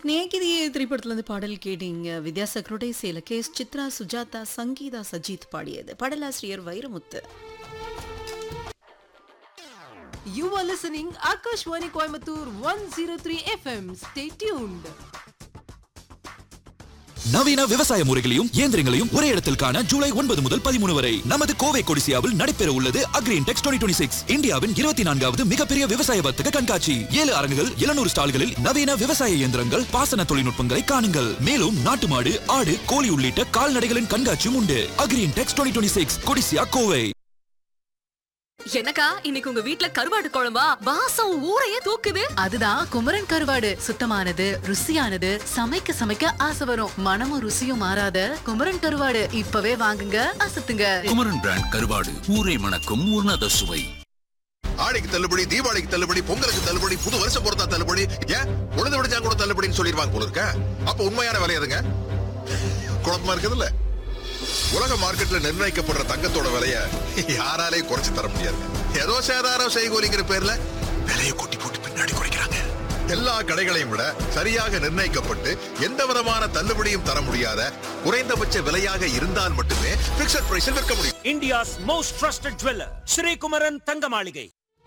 ஸ்நேகிதியே திரைப்படத்துலேருந்து பாடல் கேட்டீங்க வித்யாசகருடைய சேல கேஸ் சித்ரா சுஜாதா சங்கீதா சஜித் பாடியது பாடலாசிரியர் Vairamuthu You are listening Akashwani Coimbatore 103 FM. Stay tuned. நவீன விவசாய முறைகளையும் இயந்திரங்களையும் ஒரே இடத்தில் காண ஜூலை ஒன்பது முதல் பதிமூணு வரை நமது கோவை கொடிசியாவில் நடைபெற உள்ளது அக்ரீன் டெக்ஸ் டுவெண்ட்டி சிக்ஸ் இந்தியாவின் இருபத்தி நான்காவது மிகப்பெரிய விவசாய வர்த்தக கண்காட்சி ஏழு அரங்குகள் எழுநூறு ஸ்டால்களில் நவீன விவசாய இயந்திரங்கள் பாசன தொழில்நுட்பங்களை காணுங்கள் மேலும் நாட்டு மாடு ஆடு கோழி உள்ளிட்ட கால்நடைகளின் கண்காட்சியும் உண்டு agri intex twenty six Codissia Kovai என்னக்கா இன்னைக்கு உங்க வீட்ல கருவாடு குழம்பா வாசம் ஊரையே தூக்குது அதுதான் குமரன் கருவாடு சுத்தமானது ருசியானது சமைக்க சமைக்க ஆசை வரும் மனமும் ருசியும் மாறாத குமரன் கருவாடு இப்பவே வாங்குங்க அசத்துங்க குமரன் பிராண்ட் கருவாடு ஊரை மணக்கும் உன்னத சுவை ஆடிக்கு தள்ளுபடி தீபாவளிக்கு தள்ளுபடி பொங்கலுக்கு தள்ளுபடி புது வருஷம் பொறுத்தா தள்ளுபடி ஏன் உழுது விடுச்சா கூட தள்ளுபடின்னு சொல்லிடுவாங்க போல இருக்க அப்ப உண்மையான விலை எதுங்க குழப்பமா இருக்குதுல்ல உலக மார்க்கெட்ல நிர்ணயிக்கப்படுற தங்கத்தோட விலைய யாராலையும் குறைச்சு தர முடியாது ஏதோ சேதாரம் செய்கோலிங்கிற பேர்ல விலையை கொட்டி போட்டு பின்னாடி குறைக்கிறாங்க எல்லா கடைகளையும் விட சரியாக நிர்ணயிக்கப்பட்டு எந்த விதமான தள்ளுபடியும் தர முடியாத குறைந்தபட்ச விலையாக இருந்தால் மட்டுமே பிக்சட் பிரைஸில் விற்க முடியும் India's most trusted jeweler, Sri Kumaran Thangamaligai.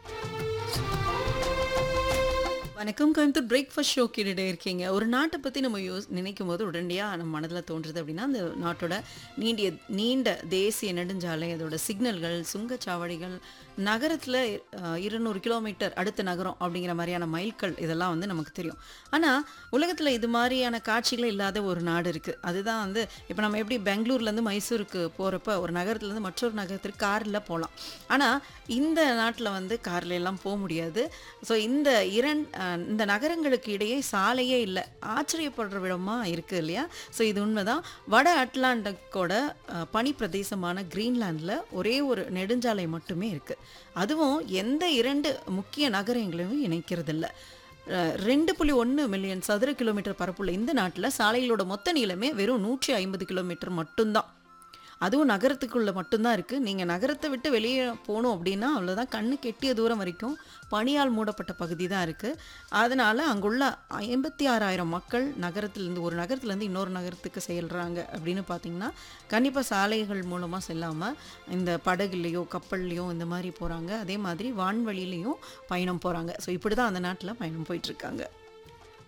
வணக்கம் கோயம்புத்தூர் பிரேக்ஃபாஸ்ட் ஷோ கேட்டுட்டே இருக்கீங்க ஒரு நாட்டை பற்றி நம்ம யோஸ் நினைக்கும் போது உடனடியாக நம்ம மனதில் தோன்றுறது அப்படின்னா அந்த நாட்டோட நீண்டிய நீண்ட தேசிய நெடுஞ்சாலை அதோட சிக்னல்கள் சுங்கச்சாவடிகள் நகரத்தில் இருநூறு கிலோமீட்டர் அடுத்த நகரம் அப்படிங்கிற மாதிரியான மைல்கள் இதெல்லாம் வந்து நமக்கு தெரியும் ஆனால் உலகத்தில் இது மாதிரியான காட்சிகளே இல்லாத ஒரு நாடு இருக்குது அதுதான் வந்து இப்போ நம்ம எப்படி பெங்களூர்லேருந்து மைசூருக்கு போகிறப்ப ஒரு நகரத்துலேருந்து மற்றொரு நகரத்திற்கு காரில் போகலாம் ஆனால் இந்த நாட்டில் வந்து கார்ல எல்லாம் போக முடியாது ஸோ இந்த இரண் அஹ், இந்த நகரங்களுக்கு இடையே சாலையே இல்லை ஆச்சரியப்படுற விதமா இருக்குது இல்லையா ஸோ இது உண்மைதான் வட அட்லாண்டிக்கோட அஹ், பனி பிரதேசமான கிரீன்லாண்டில் ஒரே ஒரு நெடுஞ்சாலை மட்டுமே இருக்குது அதுவும் எந்த இரண்டு முக்கிய நகரங்களையும் இணைக்கிறதில்ல அஹ், ரெண்டு புள்ளி ஒன்று மில்லியன் சதுர கிலோமீட்டர் பரப்புள்ள இந்த நாட்டில் சாலைகளோட மொத்த நீளமே வெறும் நூற்றி ஐம்பது கிலோமீட்டர் மட்டும்தான் அதுவும் நகரத்துக்குள்ளே மட்டும்தான் இருக்குது நீங்கள் நகரத்தை விட்டு வெளியே போகணும் அப்படின்னா அவ்வளோதான் கண்ணு கெட்டிய தூரம் வரைக்கும் பனியால் மூடப்பட்ட பகுதி தான் இருக்குது அதனால் அங்குள்ள ஐம்பத்தி ஆறாயிரம் மக்கள் நகரத்துலேருந்து ஒரு நகரத்துலேருந்து இன்னொரு நகரத்துக்கு செல்கிறாங்க அப்படின்னு பார்த்தீங்கன்னா கண்டிப்பாக சாலைகள் மூலமாக செல்லாமல் இந்த படகுலையோ கப்பல்லையோ இந்த மாதிரி போகிறாங்க அதே மாதிரி வான்வழியிலையும் பயணம் போகிறாங்க ஸோ இப்படி தான் அந்த நாட்டில் பயணம் போயிட்டுருக்காங்க